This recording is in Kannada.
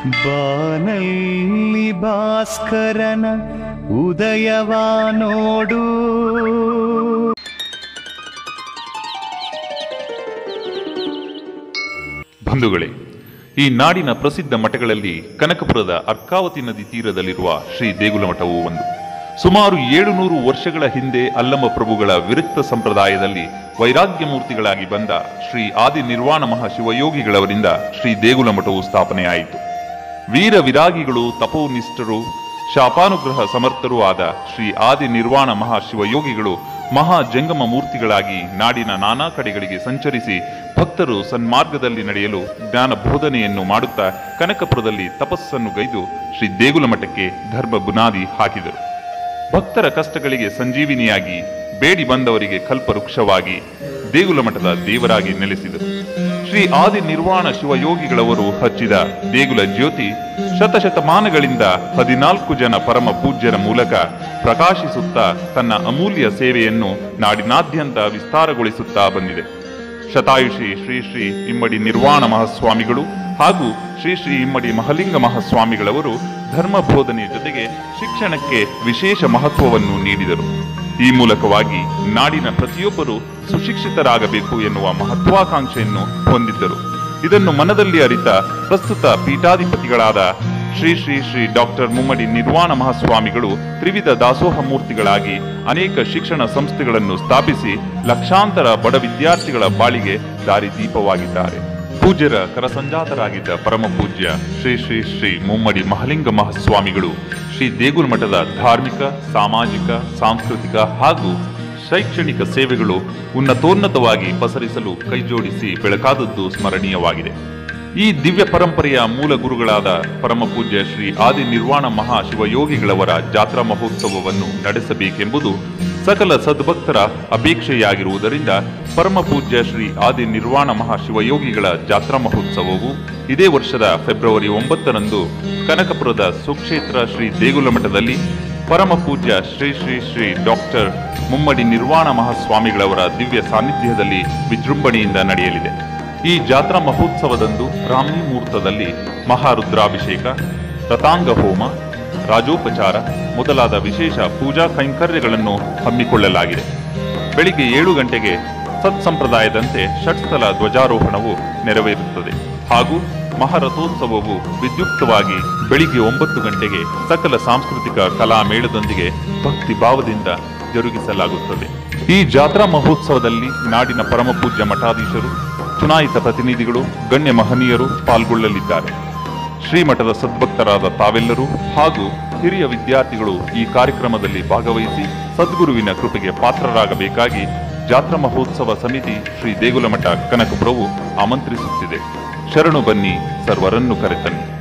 ಬಾನಲ್ಲಿ ಭಾಸ್ಕರನ ಉದಯವ ನೋಡು ಬಂಧುಗಳೇ ಈ ನಾಡಿನ ಪ್ರಸಿದ್ಧ ಮಠಗಳಲ್ಲಿ ಕನಕಪುರದ ಅರ್ಕಾವತಿ ನದಿ ತೀರದಲ್ಲಿರುವ ಶ್ರೀ ದೇಗುಲ ಮಠವು ಒಂದು ಸುಮಾರು ಏಳುನೂರು ವರ್ಷಗಳ ಹಿಂದೆ ಅಲ್ಲಮ ಪ್ರಭುಗಳ ವಿರಕ್ತ ಸಂಪ್ರದಾಯದಲ್ಲಿ ವೈರಾಗ್ಯ ಮೂರ್ತಿಗಳಾಗಿ ಬಂದ ಶ್ರೀ ಆದಿ ನಿರ್ವಾಣ ಮಹಾಶಿವಯೋಗಿಗಳವರಿಂದ ಶ್ರೀ ದೇಗುಲ ಮಠವು ಸ್ಥಾಪನೆಯಾಯಿತು ವೀರ ವಿರಾಗಿಗಳು ತಪೋನಿಷ್ಠರು ಶಾಪಾನುಗ್ರಹ ಸಮರ್ಥರೂ ಆದ ಶ್ರೀ ಆದಿ ನಿರ್ವಾಣ ಮಹಾಶಿವಯೋಗಿಗಳು ಮಹಾ ಜಂಗಮ ಮೂರ್ತಿಗಳಾಗಿ ನಾಡಿನ ನಾನಾ ಕಡೆಗಳಿಗೆ ಸಂಚರಿಸಿ ಭಕ್ತರು ಸನ್ಮಾರ್ಗದಲ್ಲಿ ನಡೆಯಲು ಜ್ಞಾನ ಬೋಧನೆಯನ್ನು ಮಾಡುತ್ತಾ ಕನಕಪುರದಲ್ಲಿ ತಪಸ್ಸನ್ನು ಗೈದು ಶ್ರೀ ದೇಗುಲ ಮಠಕ್ಕೆ ಧರ್ಮ ಬುನಾದಿ ಹಾಕಿದರು ಭಕ್ತರ ಕಷ್ಟಗಳಿಗೆ ಸಂಜೀವಿನಿಯಾಗಿ ಬೇಡಿ ಬಂದವರಿಗೆ ಕಲ್ಪವೃಕ್ಷವಾಗಿ ದೇಗುಲ ಮಠದ ದೇವರಾಗಿ ನೆಲೆಸಿದರು ಶ್ರೀ ಆದಿ ನಿರ್ವಾಣ ಶಿವಯೋಗಿಗಳವರು ಹಚ್ಚಿದ ದೇಗುಲ ಜ್ಯೋತಿ ಶತಶತಮಾನಗಳಿಂದ ಹದಿನಾಲ್ಕು ಜನ ಪರಮ ಪೂಜ್ಯರ ಮೂಲಕ ಪ್ರಕಾಶಿಸುತ್ತಾ ತನ್ನ ಅಮೂಲ್ಯ ಸೇವೆಯನ್ನು ನಾಡಿನಾದ್ಯಂತ ವಿಸ್ತಾರಗೊಳಿಸುತ್ತಾ ಬಂದಿದೆ ಶತಾಯುಷಿ ಶ್ರೀ ಶ್ರೀ ಇಮ್ಮಡಿ ನಿರ್ವಾಣ ಮಹಾಸ್ವಾಮಿಗಳು ಹಾಗೂ ಶ್ರೀ ಶ್ರೀ ಇಮ್ಮಡಿ ಮಹಲಿಂಗ ಮಹಾಸ್ವಾಮಿಗಳವರು ಧರ್ಮ ಬೋಧನೆಯ ಜೊತೆಗೆ ಶಿಕ್ಷಣಕ್ಕೆ ವಿಶೇಷ ಮಹತ್ವವನ್ನು ನೀಡಿದರು ಈ ಮೂಲಕವಾಗಿ ನಾಡಿನ ಪ್ರತಿಯೊಬ್ಬರು ಸುಶಿಕ್ಷಿತರಾಗಬೇಕು ಎನ್ನುವ ಮಹತ್ವಾಕಾಂಕ್ಷೆಯನ್ನು ಹೊಂದಿದ್ದರು ಇದನ್ನು ಮನದಲ್ಲಿ ಅರಿತ ಪ್ರಸ್ತುತ ಪೀಠಾಧಿಪತಿಗಳಾದ ಶ್ರೀ ಶ್ರೀ ಶ್ರೀ ಡಾಕ್ಟರ್ ಮುಮ್ಮಡಿ ನಿರ್ವಾಣ ಮಹಾಸ್ವಾಮಿಗಳು ತ್ರಿವಿಧ ದಾಸೋಹ ಮೂರ್ತಿಗಳಾಗಿ ಅನೇಕ ಶಿಕ್ಷಣ ಸಂಸ್ಥೆಗಳನ್ನು ಸ್ಥಾಪಿಸಿ ಲಕ್ಷಾಂತರ ಬಡ ವಿದ್ಯಾರ್ಥಿಗಳ ಬಾಳಿಗೆ ದಾರಿದೀಪವಾಗಿದ್ದಾರೆ ಪೂಜ್ಯರ ಕರಸಂಜಾತರಾಗಿದ್ದ ಪರಮ ಪೂಜ್ಯ ಶ್ರೀ ಶ್ರೀ ಶ್ರೀ ಮುಮ್ಮಡಿ ಮಹಲಿಂಗ ಮಹಾಸ್ವಾಮಿಗಳು ಶ್ರೀ ದೇಗುಲ ಮಠದ ಧಾರ್ಮಿಕ ಸಾಮಾಜಿಕ ಸಾಂಸ್ಕೃತಿಕ ಹಾಗೂ ಶೈಕ್ಷಣಿಕ ಸೇವೆಗಳು ಉನ್ನತೋನ್ನತವಾಗಿ ಪಸರಿಸಲು ಕೈಜೋಡಿಸಿ ಬೆಳಕಾದದ್ದು ಸ್ಮರಣೀಯವಾಗಿದೆ ಈ ದಿವ್ಯ ಪರಂಪರೆಯ ಮೂಲ ಗುರುಗಳಾದ ಪರಮ ಪೂಜ್ಯ ಶ್ರೀ ಆದಿ ನಿರ್ವಾಣ ಮಹಾ ಶಿವಯೋಗಿಗಳವರ ಜಾತ್ರಾ ಮಹೋತ್ಸವವನ್ನು ನಡೆಸಬೇಕೆಂಬುದು ಸಕಲ ಸದ್ಭಕ್ತರ ಅಪೇಕ್ಷೆಯಾಗಿರುವುದರಿಂದ ಪರಮ ಪೂಜ್ಯ ಶ್ರೀ ಆದಿ ನಿರ್ವಾಣ ಮಹಾ ಶಿವಯೋಗಿಗಳ ಜಾತ್ರಾ ಮಹೋತ್ಸವವು ಇದೇ ವರ್ಷದ ಫೆಬ್ರವರಿ ಒಂಬತ್ತರಂದು ಕನಕಪುರದ ಸುಕ್ಷೇತ್ರ ಶ್ರೀ ದೇಗುಲ ಮಠದಲ್ಲಿ ಪರಮ ಪೂಜ್ಯ ಶ್ರೀ ಶ್ರೀ ಶ್ರೀ ಡಾಕ್ಟರ್ ಮುಮ್ಮಡಿ ನಿರ್ವಾಣ ಮಹಾಸ್ವಾಮಿಗಳವರ ದಿವ್ಯ ಸಾನ್ನಿಧ್ಯದಲ್ಲಿ ವಿಜೃಂಭಣೆಯಿಂದ ನಡೆಯಲಿದೆ ಈ ಜಾತ್ರಾ ಮಹೋತ್ಸವದಂದು ಬ್ರಾಹ್ಮಿ ಮುಹೂರ್ತದಲ್ಲಿ ಮಹಾರುದ್ರಾಭಿಷೇಕ ರತಾಂಗ ಹೋಮ ರಾಜೋಪಚಾರ ಮೊದಲಾದ ವಿಶೇಷ ಪೂಜಾ ಕೈಂಕರ್ಯಗಳನ್ನು ಹಮ್ಮಿಕೊಳ್ಳಲಾಗಿದೆ ಬೆಳಿಗ್ಗೆ ಏಳು ಗಂಟೆಗೆ ಸತ್ಸಂಪ್ರದಾಯದಂತೆ ಷಟ್ಸ್ಥಲ ಧ್ವಜಾರೋಹಣವು ನೆರವೇರುತ್ತದೆ ಹಾಗೂ ಮಹಾರಥೋತ್ಸವವು ವಿದ್ಯುಕ್ತವಾಗಿ ಬೆಳಿಗ್ಗೆ ಒಂಬತ್ತು ಗಂಟೆಗೆ ಸಕಲ ಸಾಂಸ್ಕೃತಿಕ ಕಲಾ ಮೇಳದೊಂದಿಗೆ ಭಕ್ತಿ ಭಾವದಿಂದ ಜರುಗಿಸಲಾಗುತ್ತದೆ ಈ ಜಾತ್ರಾ ಮಹೋತ್ಸವದಲ್ಲಿ ನಾಡಿನ ಪರಮ ಪೂಜ್ಯ ಮಠಾಧೀಶರು ಚುನಾಯಿತ ಪ್ರತಿನಿಧಿಗಳು ಗಣ್ಯ ಮಹನೀಯರು ಪಾಲ್ಗೊಳ್ಳಲಿದ್ದಾರೆ ಶ್ರೀಮಠದ ಸದ್ಭಕ್ತರಾದ ತಾವೆಲ್ಲರೂ ಹಾಗೂ ಹಿರಿಯ ವಿದ್ಯಾರ್ಥಿಗಳು ಈ ಕಾರ್ಯಕ್ರಮದಲ್ಲಿ ಭಾಗವಹಿಸಿ ಸದ್ಗುರುವಿನ ಕೃಪೆಗೆ ಪಾತ್ರರಾಗಬೇಕಾಗಿ ಜಾತ್ರಾ ಮಹೋತ್ಸವ ಸಮಿತಿ ಶ್ರೀ ದೇಗುಲಮಠ ಕನಕಪುರವು ಆಮಂತ್ರಿಸುತ್ತಿದೆ ಶರಣು ಬನ್ನಿ ಸರ್ವರನ್ನು ಕರೆತನ್ನಿ